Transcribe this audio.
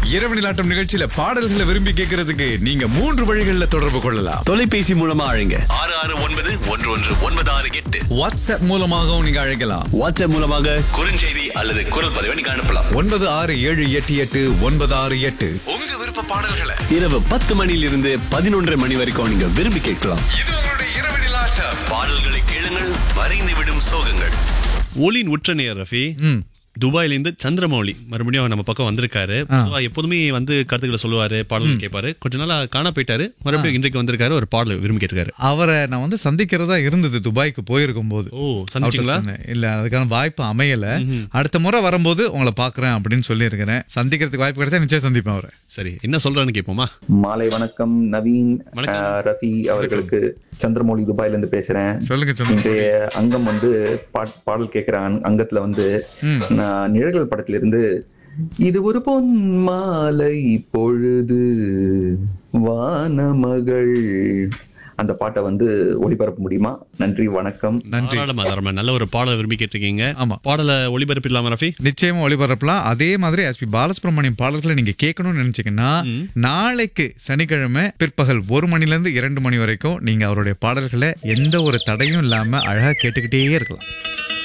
இரவு நிலாட்டம் நிகழ்ச்சியில பாடல்களை விரும்பி கேட்கறதுக்கு நீங்க மூன்று வழிகள்ல தொடர்பு கொள்ளலாம் தொலைபேசி மூலமா அழைங்க ஆறு ஆறு ஒன்பது ஒன்று ஒன்று ஒன்பது ஆறு எட்டு வாட்ஸ்அப் மூலமாகவும் நீங்க அழைக்கலாம் வாட்ஸ்அப் மூலமாக குறுஞ்செய்தி அல்லது குரல் பதிவை நீங்க அனுப்பலாம் ஒன்பது ஆறு ஏழு எட்டு எட்டு ஒன்பது ஆறு எட்டு உங்க விருப்ப பாடல்களை இரவு பத்து மணியிலிருந்து பதினொன்றரை மணி வரைக்கும் நீங்க விரும்பி கேட்கலாம் இது உங்களுடைய இரவு நிலாட்டம் பாடல்களை கேளுங்கள் வரைந்து விடும் சோகங்கள் ஒலியின் உற்ற நேர் ரஃபி துபாயில இருந்து சந்திரமௌலி மறுபடியும் நம்ம பக்கம் வந்திருக்காரு பொதுவா எப்போதுமே வந்து கருத்துக்களை சொல்லுவாரு பாடல்கள் கேட்பாரு கொஞ்ச நாளா காண போயிட்டாரு மறுபடியும் இன்றைக்கு வந்திருக்காரு ஒரு பாடல் விரும்பி கேட்டிருக்காரு அவரை நான் வந்து சந்திக்கிறதா இருந்தது துபாய்க்கு போயிருக்கும் போது ஓ சந்திச்சிங்களா அவர்ட்ட சொன்னேன். இல்ல அதுக்கான வாய்ப்பு அமையல அடுத்த முறை வரும்போது உங்களை பாக்குறேன் அப்படின்னு சொல்லி இருக்கிறேன் சந்திக்கிறதுக்கு வாய்ப்பு கிடைச்சா நிச்சயம் சந்திப்பேன் அவரை சரி என்ன சொல்றான்னு கேட்போமா மாலை வணக்கம் நவீன் வணக்கம். அஹ், ரஃபி அவர்களுக்கு சந்திரமௌலி துபாயில இருந்து பேசுறேன் சொல்லுங்க சொல்லுங்க இன்றைய அங்கம் வந்து பாட்- பாடல் கேட்கிற அங்- அங்கத்துல வந்து நான் நிழல்கள் படத்துல இருந்து இது ஒரு பொன் மாலை பொழுது வானமகள் அந்த பாட்டை வந்து ஒளிபரப்ப முடியுமா நன்றி வணக்கம் நன்றி தாராளமா, தாராளமா. நல்ல ஒரு பாடல் விரும்பி கேட்டிருக்கீங்க ஆமா. பாடலை ஒளிபரப்பு இல்லாம ரஃபி நிச்சயமா ஒளிபரப்பலாம் அதே மாதிரி எஸ்பி பாலசுப்ரமணியம் பாடல்களை நீங்க கேட்கணும்னு நினைச்சீங்கன்னா நாளைக்கு சனிக்கிழமை பிற்பகல் ஒரு மணில இருந்து இரண்டு மணி வரைக்கும் நீங்க அவருடைய பாடல்களை எந்த ஒரு தடையும் இல்லாம அழகா கேட்டுக்கிட்டே இருக்கலாம்